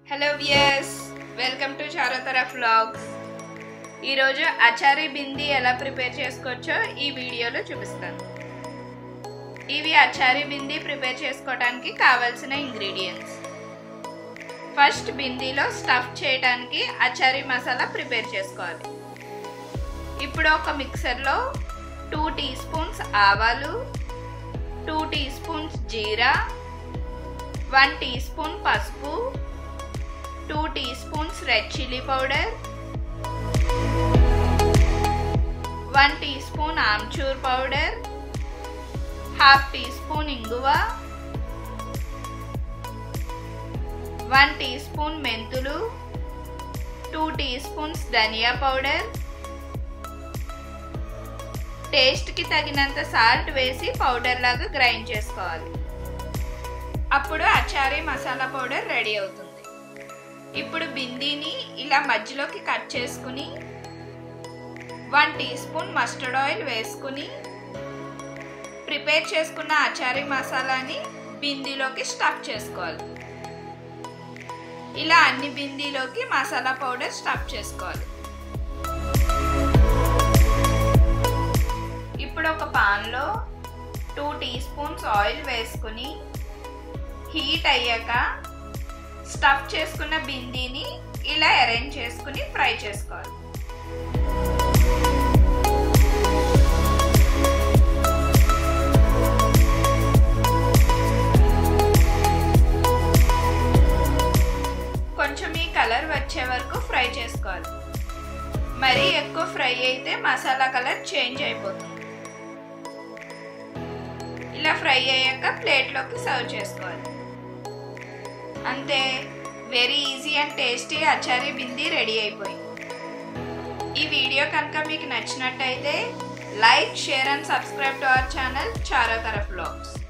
hello viewers welcome to Charo Taraf vlogs ఈరోజు అచారీ బింది ఎలా prepare చేసుకోవచ్చో ఈ వీడియోలో చూపిస్తాను ఇవి అచారీ బింది ప్రిపేర్ చేసుకోవడానికి కావాల్సిన ఇంగ్రీడియంట్స్ ఫస్ట్ బిందీలో స్టఫ్ చేయడానికి అచారీ మసాలా ప్రిపేర్ చేసుకోవాలి ఇప్పుడు ఒక మిక్సర్లో టూ టీ స్పూన్స్ ఆవాలు two teaspoons jeera one teaspoon పసుపు two teaspoons red chilli powder one teaspoon amchur powder half teaspoon ఇంగువ వన్ టీ స్పూన్ మెంతులు two teaspoons dhania powder టేస్ట్కి తగినంత సాల్ట్ వేసి పౌడర్ లాగా grind చేసుకోవాలి అప్పుడు అచారీ మసాలా పౌడర్ రెడీ అవుతుంది ఇప్పుడు బిందీని ఇలా మధ్యలోకి కట్ చేసుకుని one teaspoon mustard oil వేసుకుని ప్రిపేర్ చేసుకున్న అచారీ మసాలాని బిందీలోకి స్టఫ్ చేసుకోవాలి ఇలా అన్ని బిందీలోకి మసాలా పౌడర్ స్టఫ్ చేసుకోవాలి ఇప్పుడు ఒక పాన్లో టూ టీ స్పూన్స్ ఆయిల్ వేసుకుని హీట్ అయ్యాక స్టఫ్ చేసుకున్న బిందీని ఇలా అరేంజ్ చేసుకుని ఫ్రై చేసుకోవాలి కొంచెం ఈ కలర్ వచ్చే వరకు ఫ్రై చేసుకోవాలి మరీ ఎక్కువ ఫ్రై అయితే మసాలా కలర్ చేంజ్ అయిపోతుంది ఇలా ఫ్రై అయ్యాక ప్లేట్లోకి సర్వ్ చేసుకోవాలి అంతే very easy and tasty achari bhindi ready అయిపోయింది ఈ వీడియో కనుక మీకు నచ్చినట్టయితే like share and subscribe to our channel Charo Taraf blogs